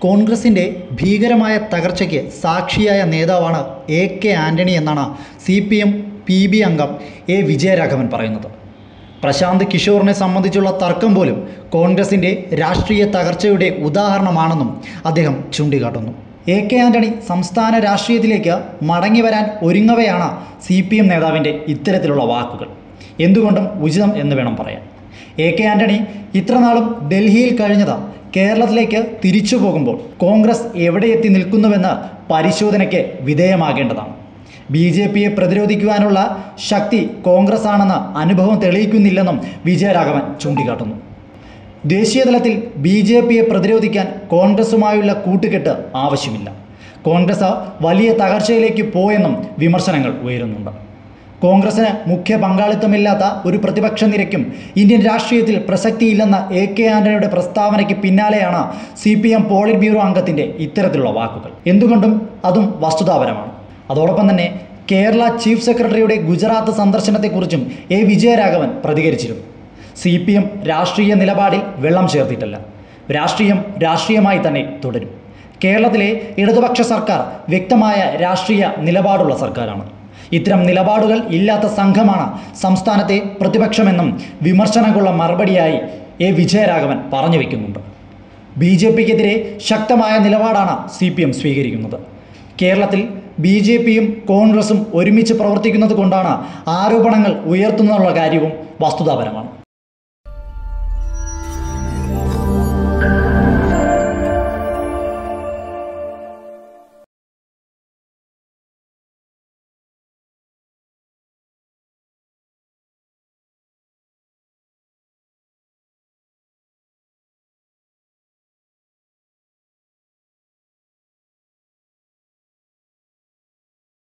കോൺഗ്രസിൻ്റെ ഭീകരമായ തകർച്ചയ്ക്ക് സാക്ഷിയായ നേതാവാണ് എ കെ ആന്റണി എന്നാണ് C P M P B അംഗം എ വിജയരാഘവൻ പറയുന്നത് പ്രശാന്ത് കിഷോറിനെ സംബന്ധിച്ചുള്ള തർക്കം പോലും കോൺഗ്രസിൻ്റെ രാഷ്ട്രീയ തകർച്ചയുടെ ഉദാഹരണമാണെന്നും അദ്ദേഹം ചൂണ്ടിക്കാട്ടുന്നു എ കെ ആന്റണി സംസ്ഥാന രാഷ്ട്രീയത്തിലേക്ക് മടങ്ങി വരാൻ ഒരുങ്ങവെയാണ് സി പി എം നേതാവിൻ്റെ ഇത്തരത്തിലുള്ള വാക്കുകൾ എന്തുകൊണ്ടും ഉചിതം എന്ന് വേണം പറയാൻ എ കെ ആന്റണി ഇത്രനാളും ഡൽഹിയിൽ കഴിഞ്ഞത് കേരളത്തിലേക്ക് തിരിച്ചു പോകുമ്പോൾ കോൺഗ്രസ് എവിടെ എത്തി നിൽക്കുന്നുവെന്ന് പരിശോധനയ്ക്ക് വിധേയമാകേണ്ടതാണ് ബി ജെ പിയെ പ്രതിരോധിക്കുവാനുള്ള ശക്തി കോൺഗ്രസ് ആണെന്ന് അനുഭവം തെളിയിക്കുന്നില്ലെന്നും വിജയരാഘവൻ ചൂണ്ടിക്കാട്ടുന്നു ദേശീയതലത്തിൽ ബി ജെ പിയെ പ്രതിരോധിക്കാൻ കോൺഗ്രസുമായുള്ള കൂട്ടുകെട്ട് ആവശ്യമില്ല കോൺഗ്രസ് വലിയ തകർച്ചയിലേക്ക് പോയെന്നും വിമർശനങ്ങൾ ഉയരുന്നുണ്ട് കോൺഗ്രസിന് മുഖ്യ പങ്കാളിത്തമില്ലാത്ത ഒരു പ്രതിപക്ഷ നിരക്കും ഇന്ത്യൻ രാഷ്ട്രീയത്തിൽ പ്രസക്തിയില്ലെന്ന എ കെ ആന്റണിയുടെ പ്രസ്താവനയ്ക്ക് പിന്നാലെയാണ് C P M politburo അംഗത്തിൻ്റെ ഇത്തരത്തിലുള്ള വാക്കുകൾ എന്തുകൊണ്ടും അതും വസ്തുതാപരമാണ് അതോടൊപ്പം തന്നെ കേരള ചീഫ് സെക്രട്ടറിയുടെ ഗുജറാത്ത് സന്ദർശനത്തെക്കുറിച്ചും എ വിജയരാഘവൻ പ്രതികരിച്ചിരുന്നു സി പി എം രാഷ്ട്രീയ നിലപാടിൽ വെള്ളം ചേർത്തിട്ടല്ല രാഷ്ട്രീയം രാഷ്ട്രീയമായി തന്നെ തുടരും കേരളത്തിലെ ഇടതുപക്ഷ സർക്കാർ വ്യക്തമായ രാഷ്ട്രീയ നിലപാടുള്ള സർക്കാരാണ് ഇത്തരം നിലപാടുകൾ ഇല്ലാത്ത സംഘമാണ് സംസ്ഥാനത്തെ പ്രതിപക്ഷമെന്നും വിമർശനങ്ങൾക്കുള്ള മറുപടിയായി എ വിജയരാഘവൻ പറഞ്ഞു വയ്ക്കുന്നുണ്ട് ബി ജെ പിക്കെതിരെ ശക്തമായ നിലപാടാണ് സി പി എം സ്വീകരിക്കുന്നത് കേരളത്തിൽ ബി ജെ പിയും കോൺഗ്രസും ഒരുമിച്ച് പ്രവർത്തിക്കുന്നത് കൊണ്ടാണ് ആരോപണങ്ങൾ ഉയർത്തുന്നതെന്നുള്ള കാര്യവും വസ്തുതാപരമാണ്